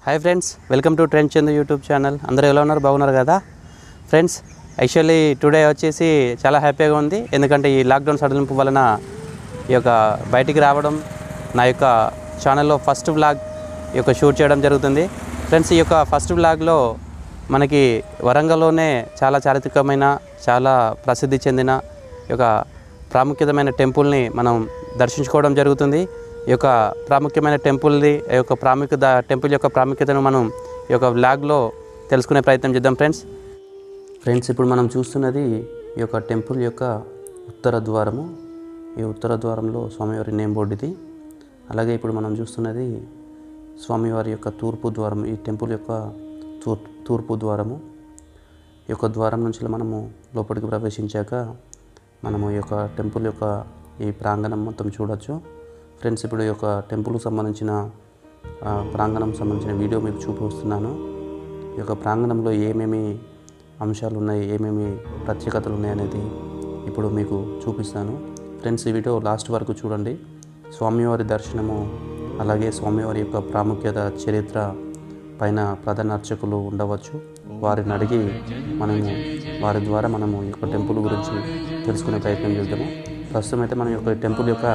hi friends welcome to trend Chandu YouTube channel అందరూ ఎలా ఉన్నారు బాగున్నారు కదా ఫ్రెండ్స్ యాక్చువల్లీ టుడే వచ్చేసి చాలా హ్యాపీగా ఉంది ఎందుకంటే ఈ లాక్డౌన్ సడలింపు వలన ఈ యొక్క బయటికి రావడం నా యొక్క ఛానల్లో ఫస్ట్ వ్లాగ్ ఈ యొక్క షూట్ చేయడం జరుగుతుంది ఫ్రెండ్స్ ఈ యొక్క ఫస్ట్ వ్లాగ్లో మనకి వరంగల్లోనే చాలా చారిత్రకమైన చాలా ప్రసిద్ధి చెందిన ఈ యొక్క ప్రాముఖ్యతమైన టెంపుల్ని మనం దర్శించుకోవడం జరుగుతుంది ఈ యొక్క ప్రాముఖ్యమైన టెంపుల్ది ఈ యొక్క ప్రాముఖ్యత టెంపుల్ యొక్క ప్రాముఖ్యతను మనం ఈ యొక్క వ్లాగ్లో తెలుసుకునే ప్రయత్నం చేద్దాం ఫ్రెండ్స్ ఫ్రెండ్స్ ఇప్పుడు మనం చూస్తున్నది ఈ యొక్క టెంపుల్ యొక్క ఉత్తర ద్వారము ఈ ఉత్తర ద్వారంలో స్వామివారి నేమ్ బోర్డు ఇది అలాగే ఇప్పుడు మనం చూస్తున్నది స్వామివారి యొక్క తూర్పు ద్వారం ఈ టెంపుల్ యొక్క తూర్ తూర్పు ద్వారము ఈ యొక్క ద్వారం నుంచి మనము లోపలికి ప్రవేశించాక మనము ఈ యొక్క టెంపుల్ యొక్క ఈ ప్రాంగణం మొత్తం చూడొచ్చు ఫ్రెండ్స్ ఇప్పుడు ఈ యొక్క టెంపుల్కి సంబంధించిన ఆ, ప్రాంగణం సంబంధించిన వీడియో మీకు చూపిస్తున్నాను ఈ యొక్క ప్రాంగణంలో ఏమేమి అంశాలు ఉన్నాయి ఏమేమి ప్రత్యేకతలు ఉన్నాయి అనేది ఇప్పుడు మీకు చూపిస్తాను ఫ్రెండ్స్ ఈ వీడియో లాస్ట్ వరకు చూడండి స్వామివారి దర్శనము అలాగే స్వామివారి యొక్క ప్రాముఖ్యత చరిత్ర పైన ప్రధాన అర్చకులు ఉండవచ్చు వారిని అడిగి మనము వారి ద్వారా మనము ఈ యొక్క టెంపుల్ గురించి తెలుసుకునే ప్రయత్నం చేద్దాము ప్రస్తుతం అయితే మనం ఈ యొక్క టెంపుల్ యొక్క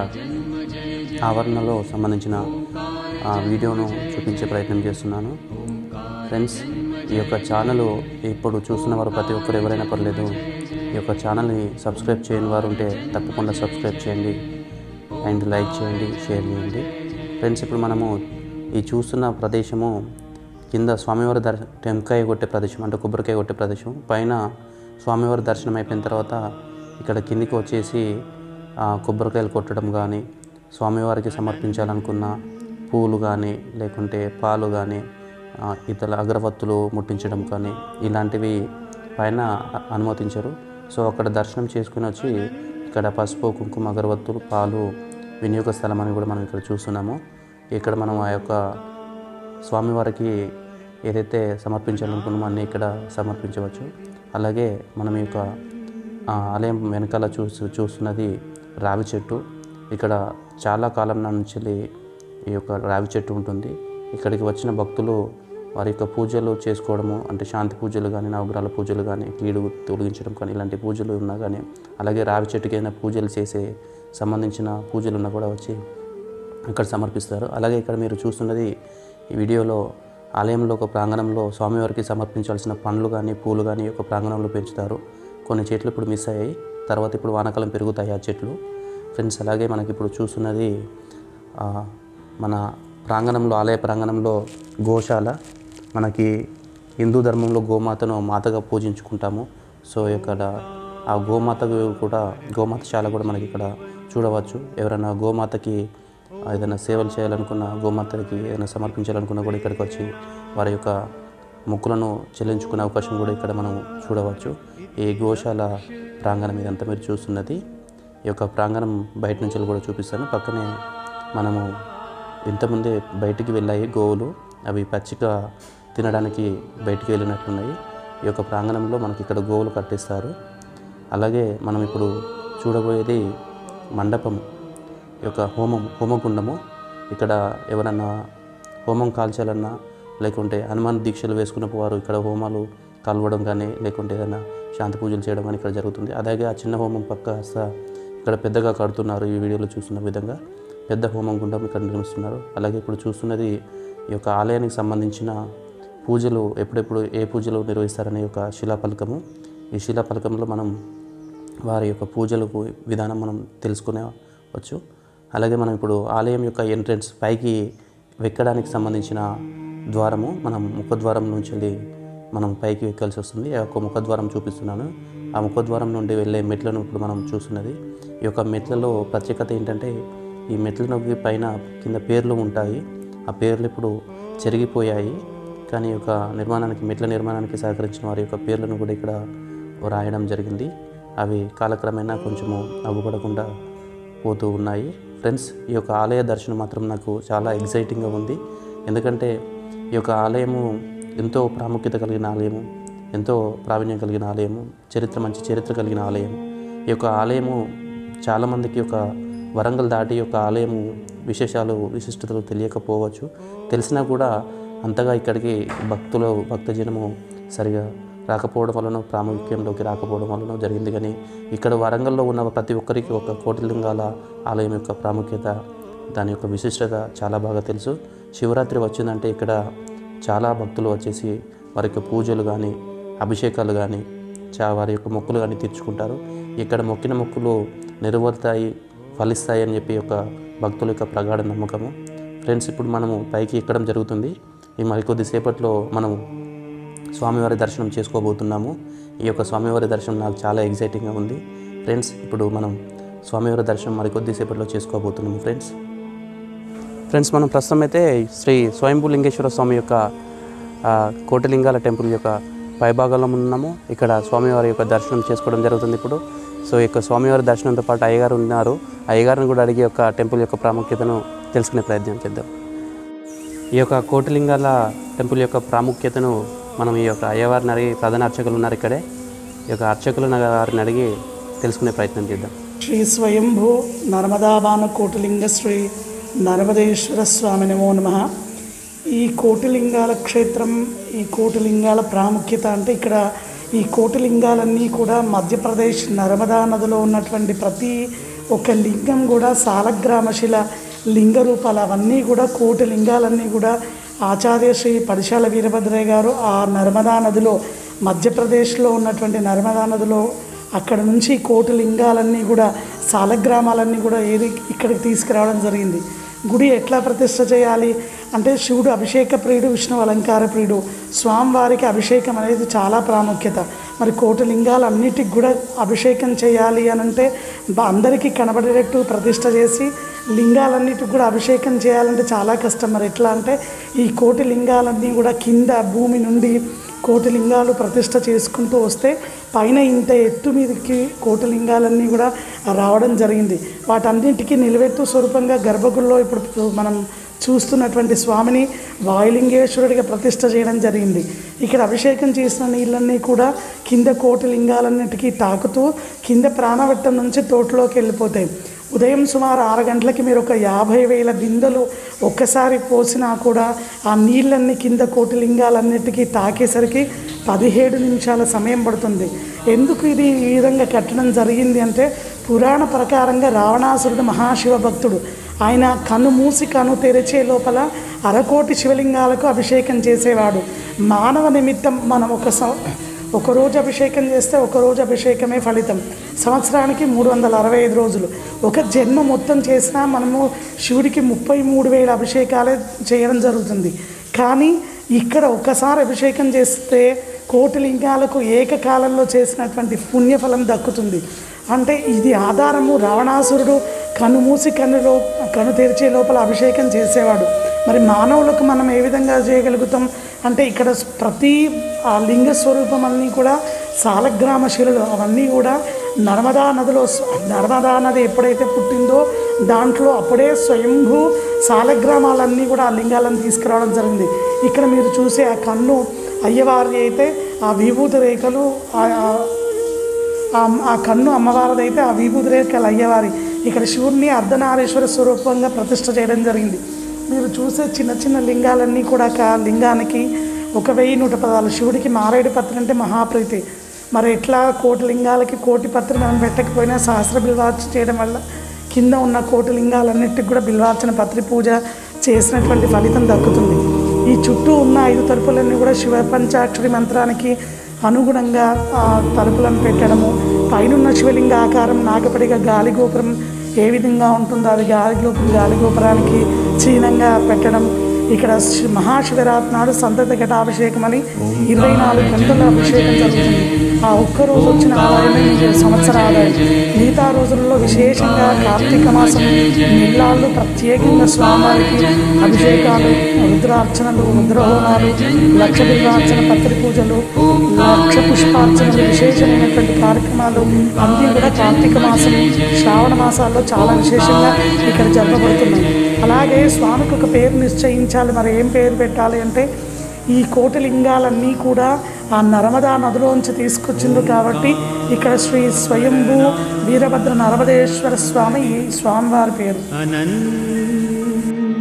ఆవరణలో సంబంధించిన ఆ వీడియోను చూపించే ప్రయత్నం చేస్తున్నాను ఫ్రెండ్స్ ఈ యొక్క ఛానల్ ఇప్పుడు చూస్తున్న వారు ప్రతి ఒక్కరు ఎవరైనా పర్లేదు ఈ యొక్క ఛానల్ని సబ్స్క్రైబ్ చేయని వారు ఉంటే తప్పకుండా సబ్స్క్రైబ్ చేయండి అండ్ లైక్ చేయండి షేర్ చేయండి ఫ్రెండ్స్ ఇప్పుడు మనము ఈ చూస్తున్న ప్రదేశము కింద స్వామివారి దర్శ టెంకాయ కొట్టే ప్రదేశం అంటే కొబ్బరికాయ కొట్టే ప్రదేశం పైన స్వామివారి దర్శనం అయిపోయిన తర్వాత ఇక్కడ కిందికి వచ్చేసి ఆ, కొబ్బరికాయలు కొట్టడం కానీ స్వామివారికి సమర్పించాలనుకున్న పూలు కానీ లేకుంటే పాలు కానీ ఆ, ఇతర అగరవత్తులు ముట్టించడం కానీ ఇలాంటివి పైన అ- అనుమతించరు సో అక్కడ దర్శనం చేసుకుని వచ్చి ఇక్కడ పసుపు కుంకుమ అగరవత్తులు పాలు వినియోగ స్థలం అని కూడా మనం ఇక్కడ చూస్తున్నాము ఇక్కడ మనం ఆ యొక్క స్వామివారికి ఏదైతే సమర్పించాలనుకున్నామో అన్నీ ఇక్కడ సమర్పించవచ్చు అలాగే మనం ఈ యొక్క ఆ, ఆలయం వెనకాల చూసి చూస్తున్నది రావి చెట్టు ఇక్కడ చాలా కాలం నుంచి ఈ యొక్క రావి చెట్టు ఉంటుంది ఇక్కడికి వచ్చిన భక్తులు వారి యొక్క పూజలు చేసుకోవడము అంటే శాంతి పూజలు కానీ నవగ్రహాల పూజలు కానీ కీడు తొలగించడం కానీ ఇలాంటి పూజలు ఉన్నా కానీ అలాగే రావి చెట్టుకి ఏదైనా పూజలు చేసే సంబంధించిన పూజలు ఉన్నా కూడా వచ్చి ఇక్కడ సమర్పిస్తారు అలాగే ఇక్కడ మీరు చూస్తున్నది ఈ వీడియోలో ఆలయంలో ఒక ప్రాంగణంలో స్వామివారికి సమర్పించాల్సిన పండ్లు కానీ పూలు కానీ ఒక ప్రాంగణంలో పెంచుతారు కొన్ని చెట్లు ఇప్పుడు మిస్ అయ్యాయి తర్వాత ఇప్పుడు వానాకాలం పెరుగుతాయి ఆ చెట్లు ఫ్రెండ్స్ అలాగే మనకి ఇప్పుడు చూస్తున్నది ఆ, మన ప్రాంగణంలో ఆలయ ప్రాంగణంలో గోశాల మనకి హిందూ ధర్మంలో గోమాతను మాతగా పూజించుకుంటాము సో ఇక్కడ ఆ గోమాతకు కూడా గోమాతశాల కూడా మనకి ఇక్కడ చూడవచ్చు ఎవరైనా గోమాతకి ఆ, ఏదైనా సేవలు చేయాలనుకున్న గోమాతకి ఏదైనా సమర్పించాలనుకున్నా కూడా ఇక్కడికి వచ్చి వారి యొక్క మొక్కులను చెల్లించుకునే అవకాశం కూడా ఇక్కడ మనం చూడవచ్చు ఈ గోశాల ప్రాంగణం ఇదంతా మీరు చూస్తున్నది ఈ యొక్క ప్రాంగణం బయట నుంచి కూడా చూపిస్తాను పక్కనే మనము ఇంతకుముందే బయటికి వెళ్ళాయి గోవులు అవి పచ్చిక తినడానికి బయటికి వెళ్ళినట్లున్నాయి ఈ యొక్క ప్రాంగణంలో మనకి ఇక్కడ గోవులు కట్టిస్తారు అలాగే మనం ఇప్పుడు చూడబోయేది మండపం ఈ యొక్క హోమం హోమకుండము ఇక్కడ ఎవరన్నా హోమం కాల్చాలన్నా లేకుంటే హనుమాన్ దీక్షలు వేసుకున్న వారు ఇక్కడ హోమాలు కలవడం కానీ లేకుంటే ఏదైనా శాంతి పూజలు చేయడం కానీ ఇక్కడ జరుగుతుంది అలాగే ఆ చిన్న హోమం పక్క కాస్త ఇక్కడ పెద్దగా కడుతున్నారు ఈ వీడియోలో చూస్తున్న విధంగా పెద్ద హోమం గుండం ఇక్కడ నిర్మిస్తున్నారు అలాగే ఇప్పుడు చూస్తున్నది ఈ యొక్క ఆలయానికి సంబంధించిన పూజలు ఎప్పుడెప్పుడు ఏ పూజలు నిర్వహిస్తారనే యొక్క శిలాఫలకము ఈ శిలాఫలకంలో మనం వారి యొక్క పూజలకు విధానం మనం తెలుసుకునేవచ్చు అలాగే మనం ఇప్పుడు ఆలయం యొక్క ఎంట్రన్స్ పైకి వెక్కడానికి సంబంధించిన ద్వారము మనం ముఖద్వారం నుంచి వెళ్ళి మనం పైకి ఎక్కాల్సి వస్తుంది ఆ యొక్క ముఖద్వారం చూపిస్తున్నాను ఆ ముఖద్వారం నుండి వెళ్ళే మెట్లను ఇప్పుడు మనం చూస్తున్నది ఈ యొక్క మెట్లలో ప్రత్యేకత ఏంటంటే ఈ మెట్లకి పైన కింద పేర్లు ఉంటాయి ఆ పేర్లు ఇప్పుడు చెరిగిపోయాయి కానీ ఈ యొక్క నిర్మాణానికి మెట్ల నిర్మాణానికి సహకరించిన వారి యొక్క పేర్లను కూడా ఇక్కడ రాయడం జరిగింది అవి కాలక్రమేణా కొంచెము అవ్వబడకుండా పోతూ ఉన్నాయి ఫ్రెండ్స్ ఈ యొక్క ఆలయ దర్శనం మాత్రం నాకు చాలా ఎగ్జైటింగ్గా ఉంది ఎందుకంటే ఈ యొక్క ఆలయము ఎంతో ప్రాముఖ్యత కలిగిన ఆలయము ఎంతో ప్రావీణ్యం కలిగిన ఆలయము చరిత్ర మంచి చరిత్ర కలిగిన ఆలయం ఈ యొక్క ఆలయము చాలామందికి ఒక వరంగల్ దాటి యొక్క ఆలయము విశేషాలు విశిష్టతలు తెలియకపోవచ్చు తెలిసినా కూడా అంతగా ఇక్కడికి భక్తులు భక్తజనము సరిగా రాకపోవడం వలన ప్రాముఖ్యంలోకి రాకపోవడం వలన జరిగింది కానీ ఇక్కడ వరంగల్లో ఉన్న ప్రతి ఒక్కరికి ఒక కోటిలింగాల ఆలయం యొక్క ప్రాముఖ్యత దాని యొక్క విశిష్టత చాలా బాగా తెలుసు శివరాత్రి వచ్చిందంటే ఇక్కడ చాలా భక్తులు వచ్చేసి వారి యొక్క పూజలు కానీ అభిషేకాలు కానీ చా వారి యొక్క మొక్కులు కానీ తీర్చుకుంటారు ఇక్కడ మొక్కిన మొక్కులు నెరవేరుతాయి ఫలిస్తాయి అని చెప్పి యొక్క భక్తుల యొక్క ప్రగాఢ నమ్మకము ఫ్రెండ్స్ ఇప్పుడు మనము పైకి ఎక్కడం జరుగుతుంది ఈ మరికొద్ది సేపట్లో మనము స్వామివారి దర్శనం చేసుకోబోతున్నాము ఈ యొక్క స్వామివారి దర్శనం నాకు చాలా ఎగ్జైటింగ్గా ఉంది ఫ్రెండ్స్ ఇప్పుడు మనం స్వామివారి దర్శనం మరికొద్ది సేపట్లో చేసుకోబోతున్నాము ఫ్రెండ్స్ ఫ్రెండ్స్ మనం ప్రస్తుతం అయితే శ్రీ స్వయంభూ లింగేశ్వర స్వామి యొక్క ఆ, కోటిలింగాల టెంపుల్ యొక్క పైభాగంలో ఉన్నాము ఇక్కడ స్వామివారి యొక్క దర్శనం చేసుకోవడం జరుగుతుంది ఇప్పుడు సో ఈ యొక్క స్వామివారి దర్శనంతో పాటు అయ్యగారు ఉన్నారు అయ్యగారిని కూడా అడిగి యొక్క టెంపుల్ యొక్క ప్రాముఖ్యతను తెలుసుకునే ప్రయత్నం చేద్దాం ఈ యొక్క కోటిలింగాల టెంపుల్ యొక్క ప్రాముఖ్యతను మనం ఈ యొక్క అయ్యవారిని అడిగి ప్రధాన అర్చకులు ఉన్నారు ఇక్కడే ఈ యొక్క అర్చకులు వారిని అడిగి తెలుసుకునే ప్రయత్నం చేద్దాం శ్రీ స్వయంభూ నర్మదాబాన కోటిలింగ శ్రీ నర్మదేశ్వర స్వామి నమో నమ ఈ కోటిలింగాల క్షేత్రం ఈ కోటిలింగాల ప్రాముఖ్యత అంటే ఇక్కడ ఈ కోటిలింగాలన్నీ కూడా మధ్యప్రదేశ్ నర్మదా నదిలో ఉన్నటువంటి ప్రతి ఒక్క లింగం కూడా సాలగ్రామశిల లింగ రూపాలు అవన్నీ కూడా కోటి లింగాలన్నీ కూడా ఆచార్య శ్రీ పడిశాల వీరభద్రయ్య గారు ఆ నర్మదా నదిలో మధ్యప్రదేశ్లో ఉన్నటువంటి నర్మదా నదిలో అక్కడ నుంచి కోటి లింగాలన్నీ కూడా సాలగ్రామాలన్నీ కూడా ఏది ఇక్కడికి తీసుకురావడం జరిగింది గుడి ఎట్లా ప్రతిష్ట చేయాలి అంటే శివుడు అభిషేక ప్రియుడు విష్ణు అలంకార ప్రియుడు స్వామివారికి అభిషేకం అనేది చాలా ప్రాముఖ్యత మరి కోటి లింగాలన్నిటికి కూడా అభిషేకం చేయాలి అని అంటే బ- అందరికీ కనబడేటట్టు ప్రతిష్ట చేసి లింగాలన్నిటికి కూడా అభిషేకం చేయాలంటే చాలా కష్టం మరి ఎట్లా అంటే ఈ కోటి లింగాలన్నీ కూడా కింద భూమి నుండి కోటి లింగాలు ప్రతిష్ట చేసుకుంటూ వస్తే పైన ఇంత ఎత్తు మీదకి కోటి లింగాలన్నీ కూడా రావడం జరిగింది వాటన్నింటికి నిలువెత్తు స్వరూపంగా గర్భగుడిలో ఇప్పుడు మనం చూస్తున్నటువంటి స్వామిని వాయులింగేశ్వరుడిగా ప్రతిష్ట చేయడం జరిగింది ఇక్కడ అభిషేకం చేసిన నీళ్ళన్నీ కూడా కింద కోటి లింగాలన్నిటికీ తాకుతూ కింద ప్రాణవట్టం నుంచి తోటలోకి వెళ్ళిపోతాయి ఉదయం సుమారు ఆరు గంటలకి మీరు ఒక యాభై వేల బిందెలు ఒక్కసారి పోసినా కూడా ఆ నీళ్ళన్నీ కింద కోటి లింగాలన్నిటికీ తాకేసరికి పదిహేడు నిమిషాల సమయం పడుతుంది ఎందుకు ఇది ఈ విధంగా కట్టడం జరిగింది అంటే పురాణ ప్రకారంగా రావణాసురుడు మహాశివ భక్తుడు ఆయన కన్ను మూసి కన్ను తెరిచే లోపల అరకోటి శివలింగాలకు అభిషేకం చేసేవాడు మానవ నిమిత్తం మనం ఒక సం- ఒక రోజు అభిషేకం చేస్తే ఒక రోజు అభిషేకమే ఫలితం సంవత్సరానికి మూడు వందల అరవై ఐదు రోజులు ఒక జన్మ మొత్తం చేసినా మనము శివుడికి ముప్పై మూడు వేల అభిషేకాలే చేయడం జరుగుతుంది కానీ ఇక్కడ ఒక్కసారి అభిషేకం చేస్తే కోటి లింగాలకు ఏకకాలంలో చేసినటువంటి పుణ్యఫలం దక్కుతుంది అంటే ఇది ఆధారము రావణాసురుడు కన్ను మూసి కన్నులో కన్ను తెరిచే లోపల అభిషేకం చేసేవాడు మరి మానవులకు మనం ఏ విధంగా చేయగలుగుతాం అంటే ఇక్కడ ప్రతి ఆ లింగ స్వరూపం అన్నీ కూడా సాలగ్రామ శిలలు అవన్నీ కూడా నర్మదా నదిలో స్వ- నర్మదా నది ఎప్పుడైతే పుట్టిందో దాంట్లో అప్పుడే స్వయంభూ సాలగ్రామాలన్నీ కూడా ఆ లింగాలను తీసుకురావడం జరిగింది ఇక్కడ మీరు చూసే ఆ కన్ను అయ్యవారి అయితే ఆ విభూతి రేఖలు ఆ- ఆ- ఆ ఆ కన్ను అమ్మవారిదైతే ఆ విభూతి రేఖలు అయ్యేవారి ఇక్కడ శివుడిని అర్ధనారీశ్వర స్వరూపంగా ప్రతిష్ఠ చేయడం జరిగింది మీరు చూసే చిన్న చిన్న లింగాలన్నీ కూడా కా లింగానికి ఒక వెయ్యి నూట పదాలు శివుడికి మారేడు పత్రి అంటే మహాప్రీతి మరి ఎట్లా కోటి లింగాలకి కోటి పత్రి మనం పెట్టకపోయినా సహస్ర బిల్వార్చన చేయడం వల్ల కింద ఉన్న కోటి లింగాలన్నిటికి కూడా బిల్వార్చన పత్రి పూజ చేసినటువంటి ఫలితం దక్కుతుంది ఈ చుట్టూ ఉన్న ఐదు తలుపులన్నీ కూడా శివ పంచాక్షరి మంత్రానికి అనుగుణంగా ఆ తలుపులను పెట్టడము పైనున్న శివలింగ ఆకారం నాగపడిగా గాలి గోపురం ఏ విధంగా ఉంటుందో అది గాలి గోపురం గాలి గోపురానికి చీనంగా పెట్టడం ఇక్కడ శి- మహాశివరాత్రి నాడు సంతత ఘటాభిషేకం అని ఇరవై నాలుగు గంటల అభిషేకం జరుగుతుంది ఆ ఒక్క రోజు వచ్చిన ఆదాయమే మీకు సంవత్సర ఆదాయం మిగతా రోజుల్లో విశేషంగా కార్తీక మాసం నిల్లాళ్ళు ప్రత్యేకంగా స్వామివారికి అభిషేకాలు రుద్రార్చనలు రుద్రహోమాలు లక్ష బిల్వార్చన పత్రి పూజలు లక్ష పుష్పార్చనలు విశేషమైనటువంటి కార్యక్రమాలు అన్నీ కూడా కార్తీక మాసం శ్రావణ మాసాల్లో చాలా విశేషంగా ఇక్కడ జరపబడుతున్నాయి అలాగే స్వామికి ఒక పేరు నిశ్చయించాలి మరి ఏం పేరు పెట్టాలి అంటే ఈ కోటిలింగాలన్నీ కూడా ఆ నర్మదా నదిలోంచి తీసుకొచ్చిండ్రు కాబట్టి ఇక్కడ శ్రీ స్వయంభూ వీరభద్ర నర్మదేశ్వర స్వామి ఈ స్వామివారి పేరు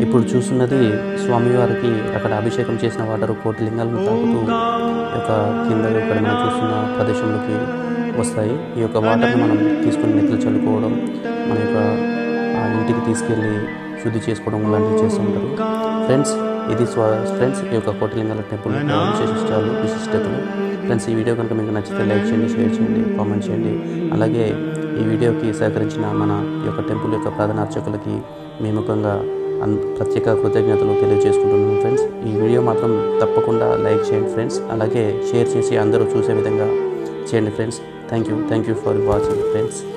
ఇప్పుడు చూస్తున్నది స్వామివారికి అక్కడ అభిషేకం చేసిన వాటర్ కోటి లింగాలను తాకుతూ ఈ యొక్క కింద ఇక్కడ మనం చూస్తున్న ప్రదేశంలోకి వస్తాయి ఈ యొక్క వాటర్ని మనం తీసుకుని నెత్తులు చల్లుకోవడం మన యొక్క ఆ, ఇంటికి తీసుకెళ్ళి శుద్ధి చేసుకోవడం లాంటివి చేస్తుంటారు ఫ్రెండ్స్ ఇది స్వ ఫ్రెండ్స్ ఈ యొక్క కోటిలింగాల టెంపుల్ యొక్క విశిష్టాలు విశిష్టతలు ఫ్రెండ్స్ ఈ వీడియో కనుక మీకు నచ్చితే లైక్ చేయండి షేర్ చేయండి కామెంట్ చేయండి అలాగే ఈ వీడియోకి సహకరించిన మన ఈ యొక్క టెంపుల్ యొక్క ప్రధాన అర్చకులకి మీ ముఖంగా అన్ ప్రత్యేక కృతజ్ఞతలు తెలియజేసుకుంటున్నాను ఫ్రెండ్స్ ఈ వీడియో మాత్రం తప్పకుండా లైక్ చేయండి ఫ్రెండ్స్ అలాగే షేర్ చేసి అందరూ చూసే విధంగా చేయండి friends thank you thank you for watching friends